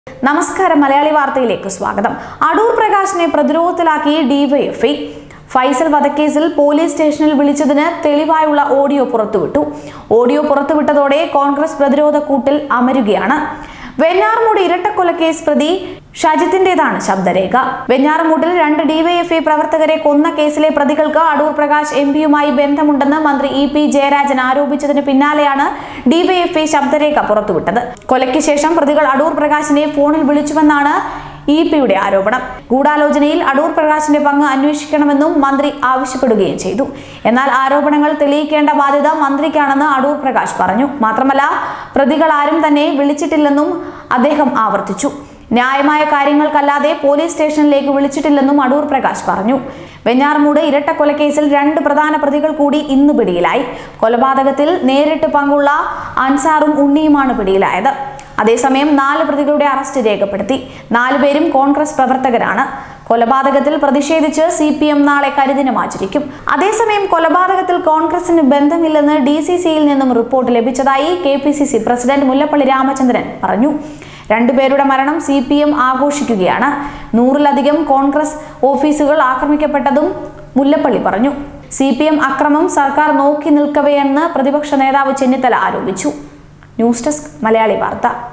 നമസ്കാരം മലയാളി വാർത്തയിലേക്ക് സ്വാഗതം അടൂർ പ്രകാശിനെ പ്രതിരോധത്തിലാക്കി ഡിവൈഎഫ്ഐ ഫൈസൽ വധക്കേസിൽ പോലീസ് സ്റ്റേഷനിൽ വിളിച്ചതിന് തെളിവായുള്ള ഓഡിയോ പുറത്തുവിട്ടു ഓഡിയോ പുറത്തുവിട്ടതോടെ കോൺഗ്രസ് പ്രതിരോധ കൂട്ടിൽ അമരുകയാണ് വെഞ്ഞാറമൂട് ഇരട്ടക്കൊലക്കേസ് പ്രതി ഷജിത്തിന്റേതാണ് ശബ്ദരേഖ വെഞ്ഞാറമൂട്ടിൽ രണ്ട് ഡിവൈഎഫ്ഐ പ്രവർത്തകരെ കൊന്ന കേസിലെ പ്രതികൾക്ക് അടൂർ പ്രകാശ് എം പിയുമായി ബന്ധമുണ്ടെന്ന് മന്ത്രി ഇ പി ജയരാജൻ ആരോപിച്ചതിന് പിന്നാലെയാണ് ഡിവൈഎഫ്ഐ ശബ്ദരേഖ പുറത്തുവിട്ടത് കൊലയ്ക്ക് ശേഷം പ്രതികൾ അടൂർ പ്രകാശിനെ ഫോണിൽ വിളിച്ചുവെന്നാണ് ഇ പിയുടെ ആരോപണം ഗൂഢാലോചനയിൽ അടൂർ പ്രകാശിന്റെ പങ്ക് അന്വേഷിക്കണമെന്നും മന്ത്രി ആവശ്യപ്പെടുകയും ചെയ്തു എന്നാൽ ആരോപണങ്ങൾ തെളിയിക്കേണ്ട ബാധ്യത മന്ത്രിക്കാണെന്ന് അടൂർ പ്രകാശ് പറഞ്ഞു മാത്രമല്ല പ്രതികൾ ആരും തന്നെ വിളിച്ചിട്ടില്ലെന്നും അദ്ദേഹം ആവർത്തിച്ചു ന്യായമായ കാര്യങ്ങൾക്കല്ലാതെ പോലീസ് സ്റ്റേഷനിലേക്ക് വിളിച്ചിട്ടില്ലെന്നും അടൂർ പ്രകാശ് പറഞ്ഞു വെഞ്ഞാറമൂട് ഇരട്ടക്കൊലക്കേസിൽ രണ്ട് പ്രധാന പ്രതികൾ കൂടി ഇന്ന് പിടിയിലായി കൊലപാതകത്തിൽ നേരിട്ട് പങ്കുള്ള അൻസാറും ഉണ്ണിയുമാണ് പിടിയിലായത് അതേസമയം നാല് പ്രതികളുടെ അറസ്റ്റ് രേഖപ്പെടുത്തി നാലുപേരും കോൺഗ്രസ് പ്രവർത്തകരാണ് കൊലപാതകത്തിൽ പ്രതിഷേധിച്ച് സി പി എം നാളെ കരിദിനം ആചരിക്കും അതേസമയം കൊലപാതകത്തിൽ കോൺഗ്രസിന് ബന്ധമില്ലെന്ന് ഡി സി സിയിൽ നിന്നും റിപ്പോർട്ട് ലഭിച്ചതായി K P C C president Mullappally Ramachandran പറഞ്ഞു രണ്ടുപേരുടെ മരണം സി പി എം ആഘോഷിക്കുകയാണ് നൂറിലധികം കോൺഗ്രസ് ഓഫീസുകൾ ആക്രമിക്കപ്പെട്ടതും മുല്ലപ്പള്ളി പറഞ്ഞു സി പി എം അക്രമം സർക്കാർ നോക്കി നിൽക്കവെയെന്ന് പ്രതിപക്ഷ നേതാവ് ചെന്നിത്തല ആരോപിച്ചു ന്യൂസ് ഡെസ്ക് മലയാളി വാർത്ത